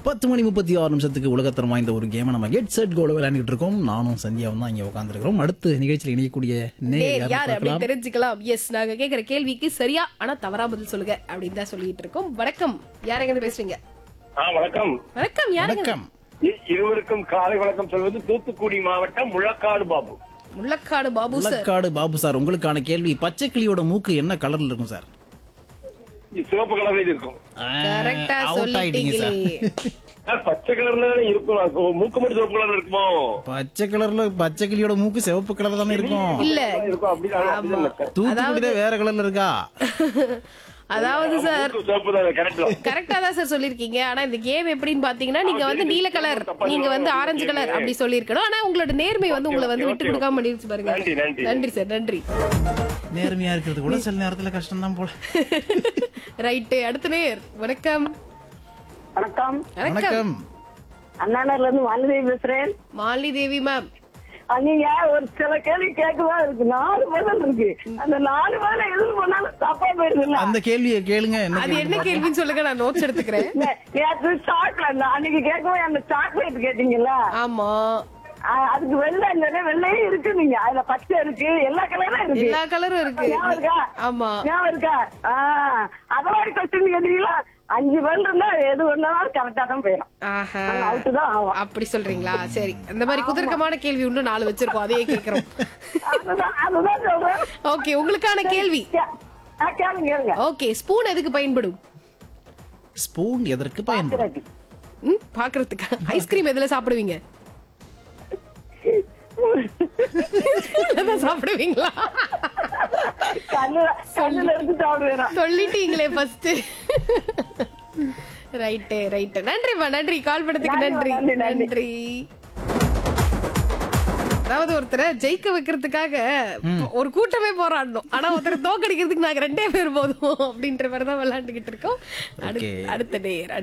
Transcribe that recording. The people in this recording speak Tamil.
பத்து மணி முப்பத்தி ஆறு நிமிஷத்துக்கு உலகத்தரம் வாய்ந்த ஒரு கேமை நம்ம கெட் செட் கோல விளையாண்டுட்டு இருக்கோம் நானும் சந்தியாவும் தான் இங்க உட்காந்துருக்கிறோம் அடுத்து நிகழ்ச்சியில் இணையக்கூடிய நேயர் நேர் யாருன்னு யார் பார்க்கலாம். அப்படின்னு தெரிஞ்சுக்கலாம் எஸ் நாங்க கேக்குற கேள்விக்கு சரியா ஆனா தவறா பதில் சொல்லுங்க அப்படின்னு தான் சொல்லிட்டு இருக்கோம் வணக்கம் யாருங்க இருந்து பேசுறீங்க ஆ வணக்கம் வணக்கம் யாருங்க வணக்கம் இ- இருவருக்கும் காலை வணக்கம் சொல்வது தூத்துக்குடி மாவட்டம் முழக்காடு பாபு முள்ளக்காடு பாபு சார் முள்ளக்காடு பாபு சார் உங்களுக்கான கேள்வி பச்சை கிளியோட மூக்கு என்ன கலர்ல இருக்கும் சார் இது சிவப்பு கலர்ல இது இருக்கும் கரெக்டா அவுட் ஆயிட்டீங்க சார் சொல்லிட்டீங்களே ஆ, பச்சை கலர்ல தானே இருக்கும் அது மூக்கு மட்டும் சிவப்பு கலர்ல இருக்குமோ பச்சை கலர்ல பச்சை கிளியோட மூக்கு சிவப்பு கலர் தானே இருக்கும் இல்ல இருக்கும் அப்படிதான் அப்படிதான் இருக்கும். தூத்துக்குடி தான் வேற கலர்ல இருக்கா அதாவது சார் மூக்கு சிவப்பு தான் கரெக்ட் தான் கரெக்டா தான் சார் சொல்லிருக்கீங்க ஆனா இந்த கேம் எப்படின்னு பாத்தீங்கன்னா நீங்க வந்து நீல கலர் நீங்க வந்து ஆரஞ்சு கலர் அப்படி சொல்லிருக்கணும் ஆனா உங்களோட நேர்மை வந்து உங்களை வந்து விட்டு கொடுக்காம பண்ணிருச்சு பாருங்க நன்றி, நன்றி. நன்றி சார் நன்றி நேர்மையா இருக்கிறது கூட சில நேரத்துல கஷ்டம் தான் போல ரைட்டு அடுத்த நேர் வணக்கம் வணக்கம் வணக்கம் வணக்கம் அண்ணாநகர்ல இருந்து வானதி பேசுறேன் மாலினி தேவி மேம் அஹ் நீங்க ஒரு சில கேள்வி கேட்கவா இருக்கு நாலு பதில் இருக்கு அந்த நாலு பதில எது பண்ணாலும் தப்பா போயிருதுல்ல அந்த கேள்வியை கேளுங்க என்ன அது என்ன கேள்வின்னு சொல்லுங்க நான் நோட்ஸ் எடுத்துக்கிறேன் நே- நேத்து சாக்லேட் அன்னைக்கு கேட்கவே அந்த சாக்லேட் கேட்டீங்கல்ல ஆமா அஹ் அதுக்கு வெள்ளை இல்ல வெள்ளையே இருக்கு நீங்க அதுல பச்சை இருக்கு எல்லா கலரும் இருக்கு எல்லா கலரும் இருக்கு ஞாபகம் இருக்கா ஆமா ஞாபகம் இருக்கா ஆஹ் அத மாதிரி கொஸ்டின் கேட்டீங்களா அஞ்சு பதில் இருந்தா எது ஒன்னாலும் கரெக்டா தான் போயிடும் ஆஹா அவுட்டு தான் ஆகும் அப்படி சொல்றீங்களா சரி அந்த மாதிரி குதர்க்கமான கேள்வி இன்னும் நாலு வச்சிருக்கோம் அதையே கேக்குறோம் அதுதான் அதுதான் சொல்றேன் ஓகே உங்களுக்கான கேள்வி கே- ஆ, கேளுங்க கேளுங்க ஓகே ஸ்பூன் எதுக்கு பயன்படும் ஸ்பூன் எதற்கு பயன்படும் ம் பாக்குறதுக்கு ஐஸ்கிரீம் எதுல சாப்பிடுவீங்க ஸ்பூன்ல சாப்பிடுவீங்களா கண்ணுல கண்ணுல இருந்து சாப்பிடுவேன் சொல்லிட்டீங்களே ஃபர்ஸ்ட் ரைட்டு ரைட்டு நன்றிம்மா நன்றி கால் பண்ணதுக்கு நன்றி நன்றி, நன்றி. நன்றி அதாவது ஒருத்தரை ஜெயிக்க வைக்கிறதுக்காக ஒரு கூட்டமே போராடணும் ஆனா ஒருத்தரை தோக்கடிக்கிறதுக்கு நாங்க ரெண்டே பேர் போதும் அப்படின்ற மாதிரி தான் விளையாண்டுகிட்டு இருக்கோம் அடுத்த- Okay. அடுத்த நேர்